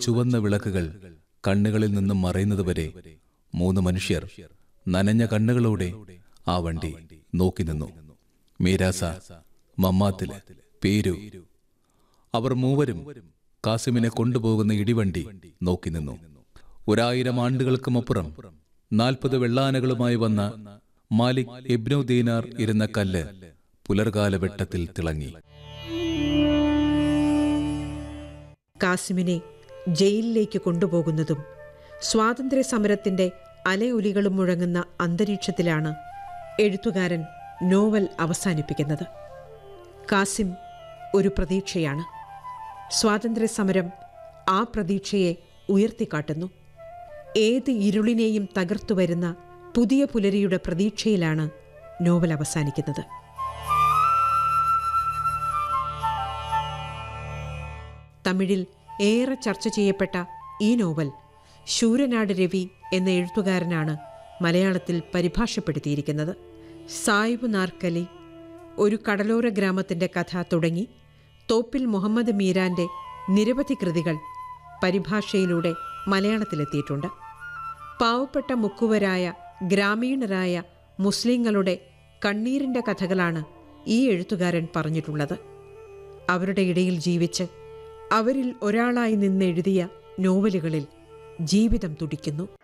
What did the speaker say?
ചുവന്ന വിളക്കുകൾ കണ്ണുകളിൽ നിന്നും മറയുന്നതുവരെ മൂന്ന് മനുഷ്യർ നനഞ്ഞ കണ്ണുകളോടെ ആ വണ്ടി നോക്കി നിന്നു മീരാസ മമ്മാത്തില് പേരു അവർ മൂവരും കാസിമിനെ കൊണ്ടുപോകുന്ന ഇടിവണ്ടി നോക്കി നിന്നു ഒരായിരം ആണ്ടുകൾക്കുമപ്പുറം നാൽപ്പത് വെള്ളാനകളുമായി വന്ന മാലിക് ഇബ്നു ദീനാർ ഇരുന്ന കല്ല് പുലർകാല വെട്ടത്തിൽ തിളങ്ങി കാസിമിനെ ജയിലിലേക്ക് കൊണ്ടുപോകുന്നതും സ്വാതന്ത്ര്യ സമരത്തിന്റെ അലയൊലികളും മുഴങ്ങുന്ന അന്തരീക്ഷത്തിലാണ് എഴുത്തുകാരൻ നോവൽ അവസാനിപ്പിക്കുന്നത് കാസിം ഒരു പ്രതീക്ഷയാണ് സ്വാതന്ത്ര്യ സമരം ആ പ്രതീക്ഷയെ ഉയർത്തിക്കാട്ടുന്നു ഏത് ഇരുളിനെയും തകർത്തു വരുന്ന പുതിയ പുലരിയുടെ പ്രതീക്ഷയിലാണ് നോവൽ അവസാനിക്കുന്നത് തമിഴിൽ ഏറെ ചർച്ച ചെയ്യപ്പെട്ട ഈ നോവൽ ശൂരനാട് രവി എന്ന എഴുത്തുകാരനാണ് മലയാളത്തിൽ പരിഭാഷപ്പെടുത്തിയിരിക്കുന്നത് സായിബ് നാർക്കലി ഒരു കടലോര ഗ്രാമത്തിൻ്റെ കഥ തുടങ്ങി തോപ്പിൽ മുഹമ്മദ് മീരാന്റെ നിരവധി കൃതികൾ പരിഭാഷയിലൂടെ മലയാളത്തിലെത്തിയിട്ടുണ്ട് പാവപ്പെട്ട മുക്കുവരായ ഗ്രാമീണരായ മുസ്ലിങ്ങളുടെ കണ്ണീരിൻ്റെ കഥകളാണ് ഈ എഴുത്തുകാരൻ പറഞ്ഞിട്ടുള്ളത് അവരുടെ ഇടയിൽ ജീവിച്ച് അവരിൽ ഒരാളായി നിന്നെഴുതിയ നോവലുകളിൽ ജീവിതം തുടിക്കുന്നു